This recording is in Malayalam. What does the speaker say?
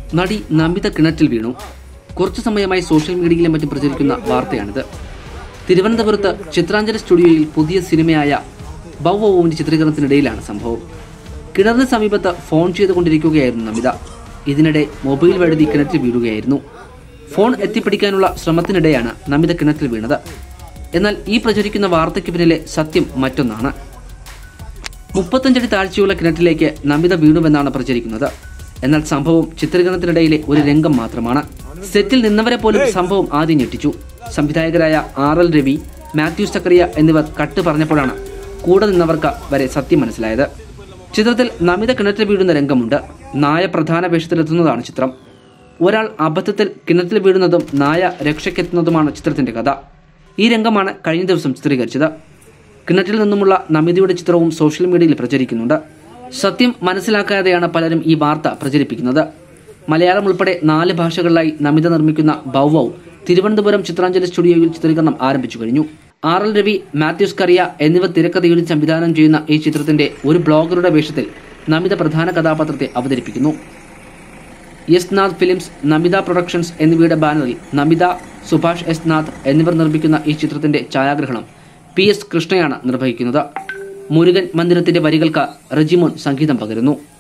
നടി നമിത കിണറ്റിൽ വീണു കുറച്ചു സമയമായി സോഷ്യൽ മീഡിയയിലും മറ്റും പ്രചരിക്കുന്ന വാർത്തയാണിത് തിരുവനന്തപുരത്ത് ചിത്രാഞ്ജലി സ്റ്റുഡിയോയിൽ പുതിയ സിനിമയായ ബൗവോവിന്റെ ചിത്രീകരണത്തിനിടയിലാണ് സംഭവം കിണറിന് സമീപത്ത് ഫോൺ ചെയ്തുകൊണ്ടിരിക്കുകയായിരുന്നു നമിത ഇതിനിടെ മൊബൈൽ വഴുതി കിണറ്റിൽ വീഴുകയായിരുന്നു ഫോൺ എത്തിപ്പിടിക്കാനുള്ള ശ്രമത്തിനിടെയാണ് നമിത കിണറ്റിൽ വീണത് എന്നാൽ ഈ പ്രചരിക്കുന്ന വാർത്തയ്ക്ക് പിന്നിലെ സത്യം മറ്റൊന്നാണ് മുപ്പത്തഞ്ചടി താഴ്ചയുള്ള കിണറ്റിലേക്ക് നമിത വീണുവെന്നാണ് പ്രചരിക്കുന്നത് എന്നാൽ സംഭവം ചിത്രീകരണത്തിനിടയിലെ ഒരു രംഗം മാത്രമാണ് സെറ്റിൽ നിന്നവരെ പോലും സംഭവം ആദ്യം ഞെട്ടിച്ചു സംവിധായകരായ ആർ എൽ രവി മാത്യു സക്കറിയ എന്നിവർ കട്ട് പറഞ്ഞപ്പോഴാണ് കൂടെ നിന്നവർക്ക് വരെ സത്യം മനസ്സിലായത് ചിത്രത്തിൽ നമിത കിണറ്റിൽ വീഴുന്ന രംഗമുണ്ട് നായ പ്രധാന വേഷത്തിലെത്തുന്നതാണ് ചിത്രം ഒരാൾ അബദ്ധത്തിൽ കിണറ്റിൽ വീഴുന്നതും നായ രക്ഷയ്ക്കെത്തുന്നതുമാണ് ചിത്രത്തിന്റെ കഥ ഈ രംഗമാണ് കഴിഞ്ഞ ദിവസം ചിത്രീകരിച്ചത് കിണറ്റിൽ നിന്നുമുള്ള നമിതയുടെ ചിത്രവും സോഷ്യൽ മീഡിയയിൽ പ്രചരിക്കുന്നുണ്ട് സത്യം മനസ്സിലാക്കാതെയാണ് പലരും ഈ വാർത്ത പ്രചരിപ്പിക്കുന്നത് മലയാളം ഉൾപ്പെടെ നാല് ഭാഷകളിലായി നമിത നിർമ്മിക്കുന്ന ബൗവൗ തിരുവനന്തപുരം ചിത്രാഞ്ജലി സ്റ്റുഡിയോയിൽ ചിത്രീകരണം ആരംഭിച്ചു കഴിഞ്ഞു ആർ എൽ രവി മാത്യൂസ് കറിയ എന്നിവർ തിരക്കഥയിൽ സംവിധാനം ചെയ്യുന്ന ഈ ചിത്രത്തിന്റെ ഒരു ബ്ലോഗറുടെ വേഷത്തിൽ നമിത പ്രധാന കഥാപാത്രത്തെ അവതരിപ്പിക്കുന്നു S Nath films Namitha productions എന്നിവയുടെ ബാനറിൽ നമിത സുഭാഷ് എസ് നാഥ് എന്നിവർ നിർമ്മിക്കുന്ന ഈ ചിത്രത്തിന്റെ ഛായാഗ്രഹണം പി എസ് കൃഷ്ണയാണ് നിർവഹിക്കുന്നത് മുരുകൻ മന്ദിരത്തിന്റെ വരികൾക്ക് റജിമോൻ സംഗീതം പകരുന്നു